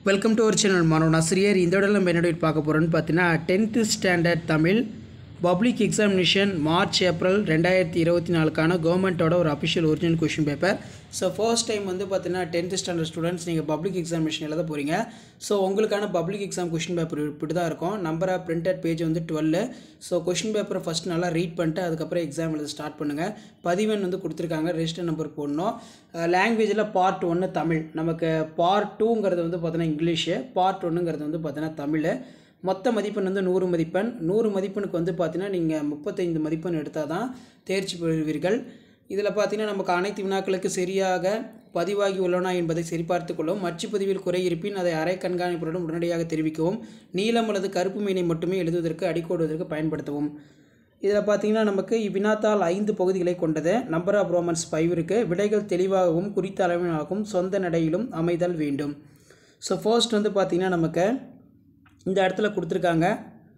welcome to our channel மாணவன் ஆசிரியர் இந்த இடம் நம்ம என்ன பார்க்க போகிறோம்னு பார்த்தீங்கன்னா tenth standard Tamil public examination March April ரெண்டாயிரத்தி இருபத்தி நாலுக்கான கவர்மெண்ட்டோட ஒரு official original question paper so first time வந்து பார்த்தீங்கன்னா டென்த்து ஸ்டாண்டர்ட் ஸ்டூடெண்ட்ஸ் நீங்கள் பப்ளிக் எக்ஸாமினேஷன் எழுத போகிறீங்க ஸோ உங்களுக்கான பப்ளிக் எக்ஸாம் கொஷின் பேப்பர் இப்படி தான் இருக்கும் நம்பர் ஆஃப் பிரிண்டட் பேஜ் வந்து டுவெல் ஸோ கொஷின் பேப்பரை ஃபஸ்ட் நல்லா ரீட் பண்ணிட்டு அதுக்கப்புறம் எக்ஸாம் எழுத ஸ்டார்ட் பண்ணுங்கள் பதிவெண் வந்து கொடுத்துருக்காங்க ரெஜிஸ்டர் நம்பர் போடணும் லாங்குவேஜில் பார்ட் ஒன்று தமிழ் நமக்கு பார்ட் டூங்கிறது வந்து பார்த்தீங்கன்னா இங்கிலீஷு பார்ட் ஒன்றுங்கிறது வந்து பார்த்தீங்கன்னா தமிழ் மொத்த மதிப்பெண் வந்து நூறு மதிப்பெண் நூறு மதிப்பெண்ணுக்கு வந்து பார்த்தீங்கன்னா நீங்கள் முப்பத்தைந்து மதிப்பெண் எடுத்தால் தான் தேர்ச்சி பெறுவீர்கள் இதில் பார்த்தீங்கன்னா நமக்கு அனைத்து வினாக்களுக்கு சரியாக பதிவாகி உள்ளனா என்பதை சரிபார்த்து கொள்ளவும் மச்சு பதிவில் குறை இருப்பின் அதை அரை கண்காணிப்புடன் உடனடியாக தெரிவிக்கவும் நீலம் அல்லது கருப்பு மீனை மட்டுமே எழுதுவதற்கு அடிக்கோடுவதற்கு பயன்படுத்தவும் இதில் பார்த்தீங்கன்னா நமக்கு இவ்வினாத்தால் ஐந்து பகுதிகளை கொண்டது நம்பர் ஆஃப் ரோமன்ஸ் ஃபைவ் இருக்குது விடைகள் தெளிவாகவும் குறித்த அளவிலாகவும் சொந்த நடையிலும் அமைதல் வேண்டும் ஸோ ஃபர்ஸ்ட் வந்து பார்த்திங்கன்னா நமக்கு இந்த இடத்துல கொடுத்துருக்காங்க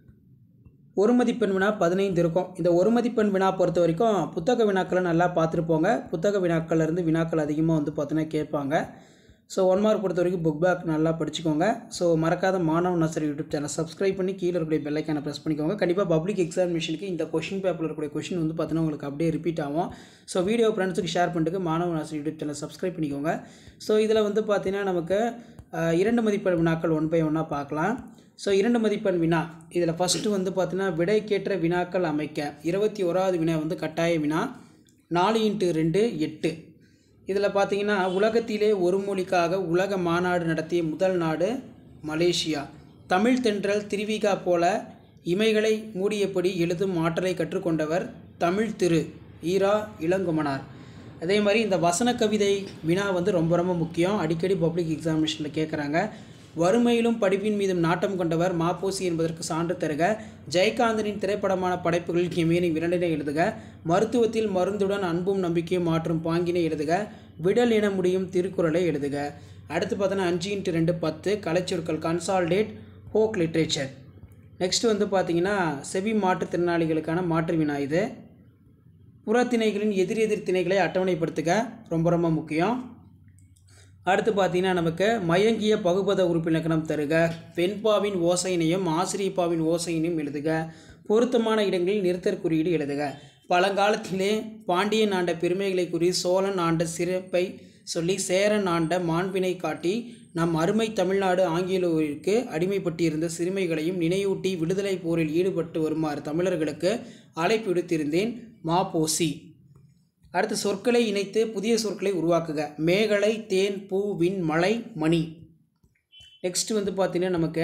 ஒரு மதிப்பெண் வினா பதினைந்து இருக்கும் இந்த ஒரு மதிப்பெண் வினா பொறுத்த வரைக்கும் புத்தக வினாக்களை நல்லா பார்த்துருப்போங்க புத்தக வினாக்கள்லேருந்து வினாக்கள் அதிகமாக வந்து பார்த்தீங்கன்னா கேட்பாங்க ஸோ ஒன் மார்க் பொறுத்த வரைக்கும் புக் பேக் நல்லா படிச்சுக்கோங்க ஸோ மறக்காத மாணவ நர்சரி யூடியூப் சேனல் சப்ஸ்கிரைப் பண்ணி கீழே இருக்கக்கூடிய பெல்லைக்கான ப்ரெஸ் பண்ணிக்கோங்க கண்டிப்பாக பப்ளிக் எக்ஸாமினேஷனுக்கு இந்த கொஷின் பேப்பரில் இருக்கக்கூடிய கொஷின் வந்து பார்த்தீங்கன்னா உங்களுக்கு அப்படியே ரிப்பீட் ஆகும் ஸோ வீடியோ ஃப்ரெண்ட்ஸுக்கு ஷேர் பண்ணிட்டு மாணவ நர்சரி யூடியூப் சேனல் சப்ஸ்கிரைப் பண்ணிக்கோங்க ஸோ இதில் வந்து பார்த்தீங்கன்னா நமக்கு அஹ், இரண்டு மதிப்பெண் வினாக்கள் ஒன் பை ஒன்னாக பார்க்கலாம் ஸோ இரண்டு மதிப்பெண் வினா இதில் ஃபஸ்ட்டு வந்து பார்த்தீங்கன்னா விடைக்கேற்ற வினாக்கள் அமைக்க இருபத்தி ஓராவது வினா வந்து கட்டாய வினா நாலு இன்ட்டு ரெண்டு எட்டு இதில் பார்த்தீங்கன்னா உலகத்திலே ஒரு மொழிக்காக உலக மாநாடு நடத்திய முதல் நாடு மலேசியா தமிழ் தென்றல் திருவிகா போல இமைகளை மூடியபடி எழுதும் ஆற்றலை கற்றுக்கொண்டவர் தமிழ் திரு ஈரா இளங்குமனார் அதே மாதிரி இந்த வசன கவிதை வினா வந்து ரொம்ப ரொம்ப முக்கியம் அடிக்கடி பப்ளிக் எக்ஸாமினேஷனில் கேட்குறாங்க வறுமையிலும் படிப்பின் மீதும் நாட்டம் கொண்டவர் மாப்போசி என்பதற்கு சான்று தருக ஜெயகாந்தனின் திரைப்படமான படைப்புகளில் கிமேனி இரண்டினை எழுதுக மருத்துவத்தில் மருந்துடன் அன்பும் நம்பிக்கையும் மாற்றும் பாங்கினை எழுதுக விடல் என முடியும் திருக்குறளை எழுதுக அடுத்து பார்த்தோன்னா அஞ்சு இன்ட்டு ரெண்டு பத்து கலைச்சொற்கள் கன்சால்டேட் ஃபோக் லிட்ரேச்சர் நெக்ஸ்ட் வந்து பார்த்தீங்கன்னா செவி மாற்றுத்திறனாளிகளுக்கான மாற்று வினா இது புறத்திணைகளின் எதிர் எதிர் திணைகளை அட்டவணைப்படுத்துக ரொம்ப ரொம்ப முக்கியம் அடுத்து பார்த்தீங்கன்னா நமக்கு மயங்கிய பகுபத உறுப்பிலக்கணம் தருக பெண்பாவின் ஓசையினையும் ஆசிரியப்பாவின் ஓசையினையும் எழுதுக பொருத்தமான இடங்களில் நிறுத்தற் குறியீடு எழுதுக பழங்காலத்திலே பாண்டியன் ஆண்ட பெருமைகளை கூறி சோழன் ஆண்ட சிறப்பை சொல்லி சேரன் ஆண்ட மாண்பினை காட்டி நம் அருமை தமிழ்நாடு ஆங்கிலேயருக்கு அடிமைப்பட்டிருந்த சிறுமைகளையும் நினைவூட்டி விடுதலை போரில் ஈடுபட்டு வருமாறு தமிழர்களுக்கு அழைப்பு விடுத்திருந்தேன் மாபோசி அடுத்து சொற்களை இணைத்து புதிய சொற்களை உருவாக்குக மேகலை தேன் பூ விண் மலை மணி நெக்ஸ்ட் வந்து பார்த்தீங்கன்னா நமக்கு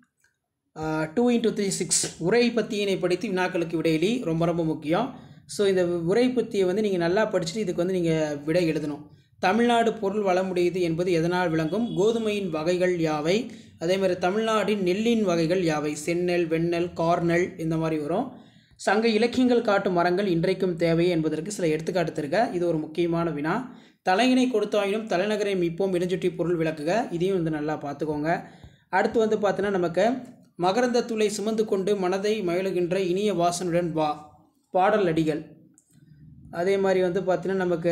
டூ இன்ட்டு த்ரீ சிக்ஸ் உரை பத்தியினை படித்து வினாக்களுக்கு விடையளி ரொம்ப ரொம்ப முக்கியம் ஸோ இந்த உரை பத்தியை வந்து நீங்கள் நல்லா படிச்சுட்டு இதுக்கு வந்து நீங்கள் விடை எழுதணும் தமிழ்நாடு பொருள் வளமுடையது என்பது எதனால் விளங்கும் கோதுமையின் வகைகள் யாவை அதே மாதிரி தமிழ்நாட்டின் நெல்லின் வகைகள் யாவை செந்நெல் வெண்ணெல் கார்நெல் இந்த மாதிரி வரும் சங்க இலக்கியங்கள் காட்டும் மரங்கள் இன்றைக்கும் தேவை என்பதற்கு சில எடுத்துக்காட்டு தருக இது ஒரு முக்கியமான வினா தலையினை கொடுத்தாயினும் தலைநகரை மீட்போம் இளஞ்சுட்டி பொருள் விளக்குக இதையும் வந்து நல்லா பார்த்துக்கோங்க அடுத்து வந்து பார்த்தீங்கன்னா நமக்கு மகரந்த தூளை சுமந்து கொண்டு மனதை மகிழுகின்ற இனிய வாசனுடன் வா பாடல் அடிகள் அதே மாதிரி வந்து பார்த்தீங்கன்னா நமக்கு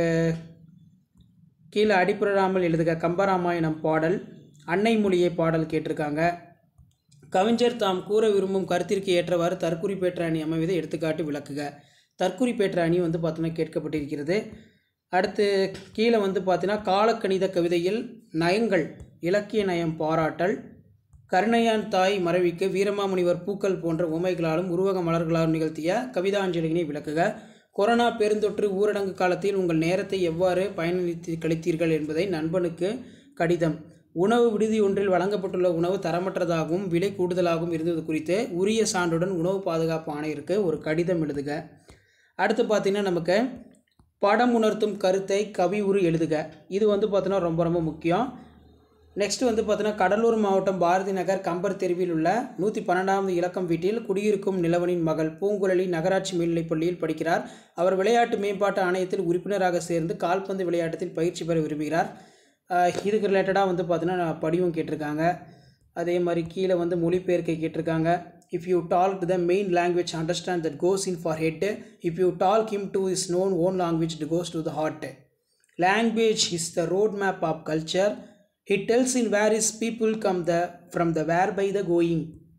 கீழே அடிப்புறாமல் எழுதுக கம்பராமாயணம் பாடல் அன்னை மொழியை பாடல் கேட்டிருக்காங்க கவிஞர் தாம் கூற விரும்பும் கருத்திற்கு ஏற்றவாறு தற்குறிப்பேற்ற அணி அமைவதை எடுத்துக்காட்டு விளக்குக தற்குறிப்பேற்ற அணி வந்து பார்த்தீங்கன்னா கேட்கப்பட்டிருக்கிறது அடுத்து கீழே வந்து பார்த்தீங்கன்னா காலக்கணித கவிதையில் நயங்கள் இலக்கிய நயம் பாராட்டல் கருணையான் தாய் மறைவிக்கு வீரமாமுனிவர் பூக்கள் போன்ற உமைகளாலும் உருவக மலர்களாலும் நிகழ்த்திய கவிதாஞ்சலியினை விளக்குக கொரோனா பெருந்தொற்று ஊரடங்கு காலத்தில் உங்கள் நேரத்தை எவ்வாறு பயனளித்து கழித்தீர்கள் என்பதை நண்பனுக்கு கடிதம் உணவு விடுதி ஒன்றில் வழங்கப்பட்டுள்ள உணவு தரமற்றதாகவும் விலை கூடுதலாகவும் இருந்தது குறித்து உரிய சான்றுடன் உணவு பாதுகாப்பு ஆணையருக்கு ஒரு கடிதம் எழுதுக அடுத்து பார்த்தீங்கன்னா நமக்கு படம் உணர்த்தும் கருத்தை கவி உரு எழுதுக இது வந்து பார்த்தீங்கன்னா ரொம்ப ரொம்ப முக்கியம் நெக்ஸ்ட் வந்து பார்த்தீங்கன்னா கடலூர் மாவட்டம் பாரதி நகர் கம்பர் தெருவில் உள்ள நூற்றி பன்னெண்டாவது இலக்கம் வீட்டில் குடியிருக்கும் நிலவனின் மகள் பூங்குழலி நகராட்சி மேல்நிலைப் பள்ளியில் படிக்கிறார் அவர் விளையாட்டு மேம்பாட்டு ஆணையத்தில் உறுப்பினராக சேர்ந்து கால்பந்து விளையாட்டத்தில் பயிற்சி பெற விரும்புகிறார் ஆஹ் இதுக்கு ரிலேட்டடாக வந்து பார்த்தீங்கன்னா படிவம் கேட்டிருக்காங்க அதே மாதிரி கீழே வந்து மொழிபெயர்க்கை கேட்டிருக்காங்க if you talk the main language understand that goes in for head if you talk him to is known own language to goes to the heart language is the road map of culture it tells in where is people come the from the where by the going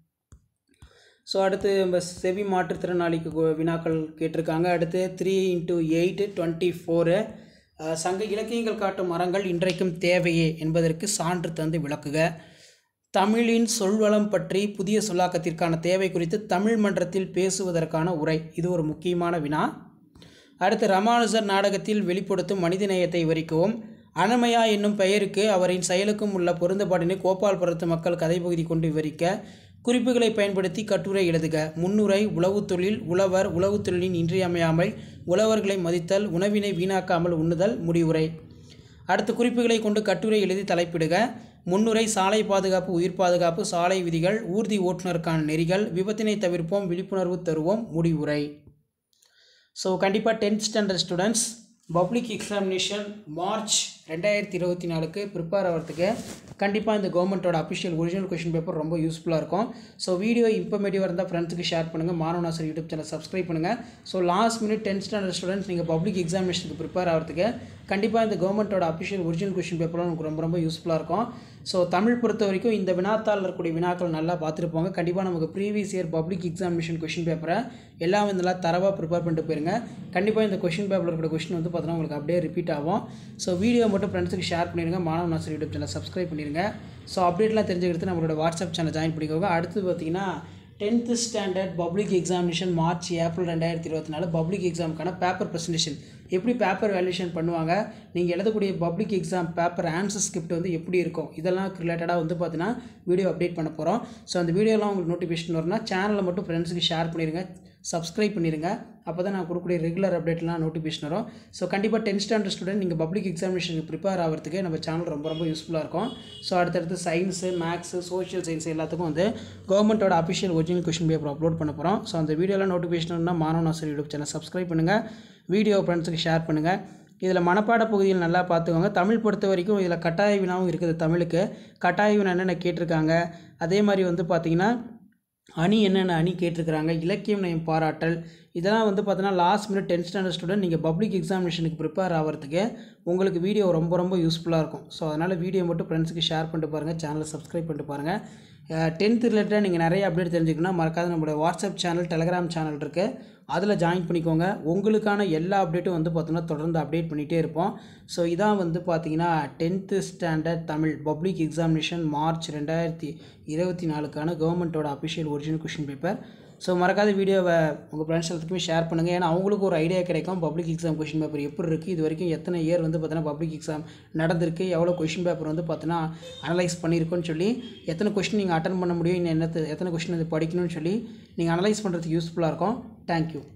so அடுத்து நம்ம செவி மாற்றுத்திறனாளிக்கு கு- வினாக்கள் கேட்டிருக்காங்க அடுத்து three into eight twenty four சங்க இலக்கியங்கள் காட்டும் மரங்கள் இன்றைக்கும் தேவையே என்பதற்கு சான்று தந்து விளக்குக தமிழின் சொல்வளம் பற்றி புதிய சொல்லாக்கத்திற்கான தேவை குறித்து தமிழ் மன்றத்தில் பேசுவதற்கான உரை இது ஒரு முக்கியமான வினா அடுத்து ராமானுஜர் நாடகத்தில் வெளிப்படுத்தும் மனிதநேயத்தை விவரிக்கவும் அனமையா என்னும் பெயருக்கு அவரின் செயலுக்கும் உள்ள பொருந்தப்பாட்டினை கோபால்புரத்து மக்கள் கதைப்பகுதி கொண்டு விவரிக்க குறிப்புகளை பயன்படுத்தி கட்டுரை எழுதுக முன்னுரை உழவுத் தொழில் உழவர் உழவுத் தொழிலின் இன்றியமையாமல் உழவர்களை மதித்தல் உணவினை வீணாக்காமல் உண்ணுதல் முடிவுரை அடுத்த குறிப்புகளை கொண்டு கட்டுரை எழுதி தலைப்பிடுக முன்னுரை சாலை பாதுகாப்பு உயிர் பாதுகாப்பு சாலை விதிகள் ஊர்தி ஓட்டுநருக்கான நெறிகள் விபத்தினை தவிர்ப்போம் விழிப்புணர்வு தருவோம் முடிவுரை ஸோ கண்டிப்பாக tenth standard students public examination March ரெண்டாயிரத்தி இருபத்தி நாலுக்கு ப்ரிப்பேர் ஆகிறதுக்கு கண்டிப்பாக இந்த கவர்மெண்ட்டோட அஃபிஷியல் ஒரிஜினல் கொஷின் பேப்பர் ரொம்ப யூஸ்ஃபுல்லாக இருக்கும் ஸோ வீடியோ இன்ஃபர்மேட்டிவாக இருந்தால் ஃப்ரெண்ட்ஸுக்கு ஷேர் பண்ணுங்கள் மாணவனாசர் யூடியூப் சேனல் சப்ஸ்கிரைப் பண்ணுங்கள் so last minute tenth standard students நீங்கள் பப்ளிக் எக்ஸாமினேஷனுக்கு ப்ரிப்பேர் ஆகிறதுக்கு கண்டிப்பாக இந்த கவர்மெண்ட்டோட அஃபிஷியல் ஒரிஜினல் கொஷின் பேப்பர்லாம் உங்களுக்கு ரொம்ப ரொம்ப யூஸ்ஃபுல்லாக இருக்கும் ஸோ தமிழ் பொறுத்த வரைக்கும் இந்த வினாத்தாள் இருக்கக்கூடிய வினாக்கள் நல்லா பார்த்துருப்பாங்க கண்டிப்பாக நமக்கு previous year public examination question பேப்பரை எல்லாம் வந்து நல்லா தரவாக ப்ரிப்பேர் பண்ணிட்டு போயிருங்க கண்டிப்பாக இந்த கொஷின் பேப்பரில் இருக்கிற கொஷின் வந்து பார்த்தீங்கன்னா உங்களுக்கு அப்படியே ரிப்பீட் ஆகும் ஸோ வீடியோ மட்டும் ஃப்ரெண்ட்ஸுக்கு ஷேர் பண்ணிடுங்க Manava Nasar YouTube channel subscribe பண்ணிடுங்க ஸோ அப்டேட்லாம் தெரிஞ்சுக்கிறது நம்மளோட வாட்ஸ்அப் சேனல் ஜாயின் பண்ணிக்கோங்க அடுத்து பார்த்தீங்கன்னா tenth standard public examination March April ரெண்டாயிரத்தி இருபத்தி நாலு பப்ளிக் எக்ஸாமுக்கான பேப்பர் ப்ரெசன்டேஷன் எப்படி பேப்பர் வேல்யூஷன் பண்ணுவாங்க நீங்கள் எழுதக்கூடிய public exam paper answer script வந்து எப்படி இருக்கும் இதெல்லாம் ரிலேட்டடாக வந்து பார்த்தீங்கன்னா வீடியோ அப்டேட் பண்ண போகிறோம் ஸோ அந்த வீடியோலாம் உங்களுக்கு நோட்டிஃபிகேஷன் வரும்னா சேனலை மட்டும் ஃப்ரெண்ட்ஸுக்கு ஷேர் பண்ணிடுங்க சப்ஸ்கிரைப் பண்ணிடுங்க அப்போ தான் நான் கொடுக்கக்கூடிய ரெகுலர் அப்டேட்லாம் நோட்டிஃபிகேஷன் வரும் ஸோ கண்டிப்பாக டென்த் ஸ்டாண்டர்ட் ஸ்டூடெண்ட் நீங்கள் பப்ளிக் எக்ஸாமினேஷனுக்கு ப்ரிப்பேர் ஆகிறதுக்கு நம்ம சேனல் ரொம்ப ரொம்ப யூஸ்ஃபுல்லாக இருக்கும் ஸோ அடுத்தடுத்து சயின்ஸு மேக்ஸு சோஷியல் சயின்ஸ் எல்லாத்துக்கும் வந்து கவர்மெண்ட்டோட official original question paper upload பண்ண போகிறோம் ஸோ அந்த வீடியோலாம் நோட்டிஃபிகேஷன் மாணவன் ஆசிரியர் யூடியூப் சேனல் சப்ஸ்கிரைப் பண்ணுங்கள் வீடியோ ஃப்ரெண்ட்ஸுக்கு ஷேர் பண்ணுங்கள் இதில் மனப்பாட பகுதியில் நல்லா பார்த்துக்கோங்க தமிழ் பொறுத்த வரைக்கும் இதில் கட்டாய வினாவும் இருக்குது தமிழுக்கு கட்டாய வினா என்னென்ன கேட்டிருக்காங்க அதே மாதிரி வந்து பார்த்திங்கன்னா அணி என்னென்ன அணி கேட்டிருக்கிறாங்க இலக்கியம் நயம் பாராட்டல் இதெல்லாம் வந்து பார்த்தீங்கன்னா last minute tenth standard student நீங்கள் பப்ளிக் எக்ஸாமினேஷனுக்கு ப்ரிப்பேர் ஆகிறதுக்கு உங்களுக்கு வீடியோ ரொம்ப ரொம்ப யூஸ்ஃபுல்லாக இருக்கும் ஸோ அதனால் வீடியோ மட்டும் ஃப்ரெண்ட்ஸுக்கு ஷேர் பண்ணிட்டு பாருங்கள் சேனலை சப்ஸ்கிரைப் பண்ணிட்டு பாருங்கள் டென்த் ரிலேட்டடாக நீங்கள் நிறைய அப்டேட் தெரிஞ்சுக்கணும்னா மறக்காத நம்மளுடைய வாட்ஸ்அப் சேனல் டெலகிராம் சேனல் இருக்குது அதில் ஜாயின் பண்ணிக்கோங்க உங்களுக்கான எல்லா அப்டேட்டும் வந்து பார்த்தீங்கன்னா தொடர்ந்து அப்டேட் பண்ணிகிட்டே இருப்போம் ஸோ இதான் வந்து பார்த்தீங்கன்னா tenth standard Tamil public examination March ரெண்டாயிரத்தி இருபத்தி நாலுக்கான கவர்மெண்ட்டோட official original question paper so மறக்காத வீடியோவை உங்கள் ஃப்ரெண்ட்ஸ் எல்லாத்துக்குமே ஷேர் பண்ணுங்கள் ஏன்னா அவங்களுக்கு ஒரு ஐடியா கிடைக்கும் பப்ளிக் எக்ஸாம் கொஷின் பேப்பர் எப்படி இருக்குது இது வரைக்கும் எத்தனை இயர் வந்து பார்த்தீங்கன்னா பப்ளிக் எக்ஸாம் நடந்திருக்கு எவ்வளோ கொஷின் பேப்பர் வந்து பார்த்தீங்கன்னா அனலைஸ் பண்ணியிருக்கோன்னு சொல்லி எத்தனை கொஷின் நீங்கள் அட்டன் பண்ண முடியும் இன்னும் என்னத்து எத்தனை கொஷின் வந்து படிக்கணும்னு சொல்லி நீங்கள் அனலைஸ் பண்ணுறதுக்கு யூஸ்ஃபுல்லாக இருக்கும் தேங்க்யூ